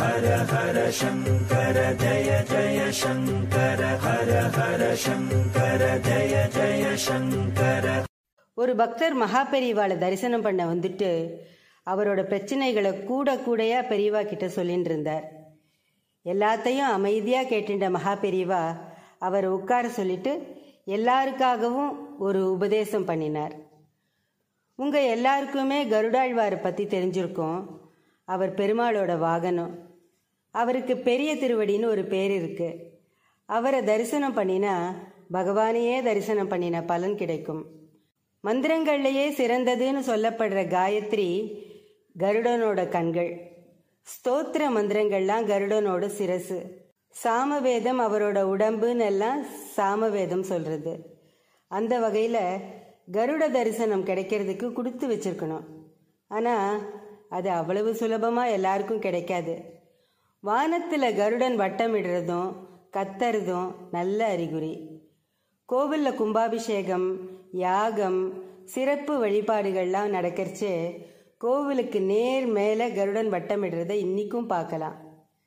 ஹர ஹர சங்கர ஜய ஜய சங்கர ஹர ஹர சங்கர ஜய ஜய சங்கர ஒரு பக்தர் மகா பெரியவாளை தரிசனம் பண்ண வந்துட்டு அவரோட பிரச்சனைகளை கூட கூடையா பெரியவா கிட்ட சொல்லிட்டு இருந்தார் எல்லாத்தையும் அமைதியா கேட்டுட்ட மகா பெரியவா அவரை உட்கார சொல்லிட்டு எல்லாருக்காகவும் ஒரு உபதேசம் பண்ணினார் உங்க எல்லாருக்குமே கருடாழ்வாரை பத்தி தெரிஞ்சிருக்கும் அவர் பெருமாளோட வாகனம் அவருக்கு பெரிய திருவடின்னு ஒரு பேர் இருக்கு அவரை தரிசனம் பண்ணினா பகவானையே தரிசனம் பண்ணின பலன் கிடைக்கும் மந்திரங்கள்லேயே சிறந்ததுன்னு சொல்லப்படுற காயத்ரி கருடனோட கண்கள் ஸ்தோத்திர மந்திரங்கள்லாம் கருடனோட சிரசு சாமவேதம் அவரோட உடம்புன்னு எல்லாம் சாமவேதம் சொல்றது அந்த வகையில் கருட தரிசனம் கிடைக்கிறதுக்கு கொடுத்து வச்சிருக்கணும் ஆனால் அது அவ்வளவு சுலபமாக எல்லாருக்கும் கிடைக்காது வானத்தில் கருடன் வட்டமிடுறதும் கத்துறதும் நல்ல அறிகுறி கோவிலில் கும்பாபிஷேகம் யாகம் சிறப்பு வழிபாடுகள்லாம் நடக்கிறச்சே கோவிலுக்கு நேர் மேலே கருடன் வட்டமிடுறதை இன்னிக்கும் பார்க்கலாம்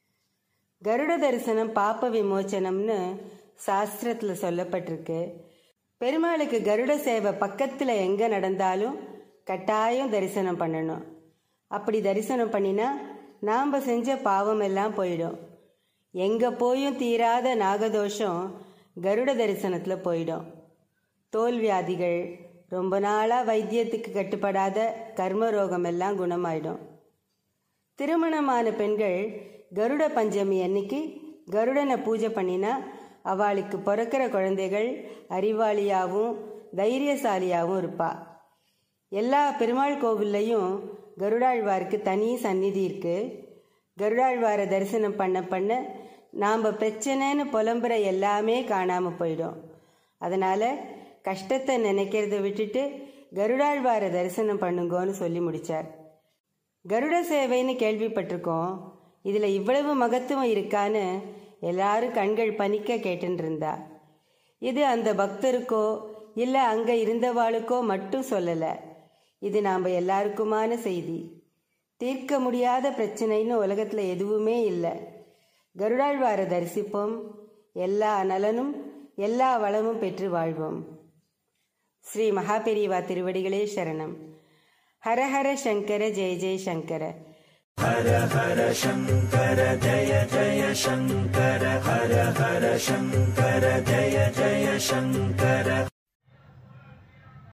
கருட தரிசனம் பாப்ப விமோச்சனம்னு சாஸ்திரத்தில் சொல்லப்பட்டிருக்கு பெருமாளுக்கு கருட சேவை பக்கத்தில் எங்கே நடந்தாலும் கட்டாயம் தரிசனம் பண்ணணும் அப்படி தரிசனம் பண்ணினா நாம் செஞ்ச பாவம் எல்லாம் போயிடும் எங்கே போயும் தீராத நாகதோஷம் கருட தரிசனத்தில் போயிடும் தோல் வியாதிகள் ரொம்ப நாளாக வைத்தியத்துக்கு கட்டுப்படாத கர்ம ரோகம் எல்லாம் குணமாயிடும் திருமணமான பெண்கள் கருட பஞ்சமி அன்னைக்கு கருடனை பூஜை பண்ணினா அவளுக்கு பிறக்கிற குழந்தைகள் அறிவாளியாகவும் தைரியசாலியாகவும் இருப்பா எல்லா பெருமாள் கோவில்லையும் கருடாழ்வாருக்கு தனி சந்நிதி இருக்கு கருடாழ்வாரை தரிசனம் பண்ண பண்ண நாம் பிரச்சனைன்னு புலம்புற எல்லாமே காணாமல் போயிடும் அதனால் கஷ்டத்தை நினைக்கிறத விட்டுட்டு கருடாழ்வாரை தரிசனம் பண்ணுங்கோன்னு சொல்லி முடித்தார் கருட சேவைன்னு கேள்விப்பட்டிருக்கோம் இதில் இவ்வளவு மகத்துவம் இருக்கான்னு எல்லாரும் கண்கள் பனிக்க கேட்டுன்னு இருந்தா இது அந்த பக்தருக்கோ இல்லை அங்கே இருந்தவாளுக்கோ மட்டும் சொல்லலை இது நாம் எல்லாருக்குமான செய்தி தீர்க்க முடியாத பிரச்சனைன்னு உலகத்தில் எதுவுமே இல்லை கருடாழ்வாரை தரிசிப்போம் எல்லா நலனும் எல்லா வளமும் பெற்று வாழ்வோம் ஸ்ரீ மகாபெரிவா திருவடிகளே சரணம் ஹரஹர சங்கர ஜெய ஜெய சங்கர ஹர ஹர சங்கர ஜய ஜய சங்கர ஹர ஹர சங்கர ஜய ஜய சங்கர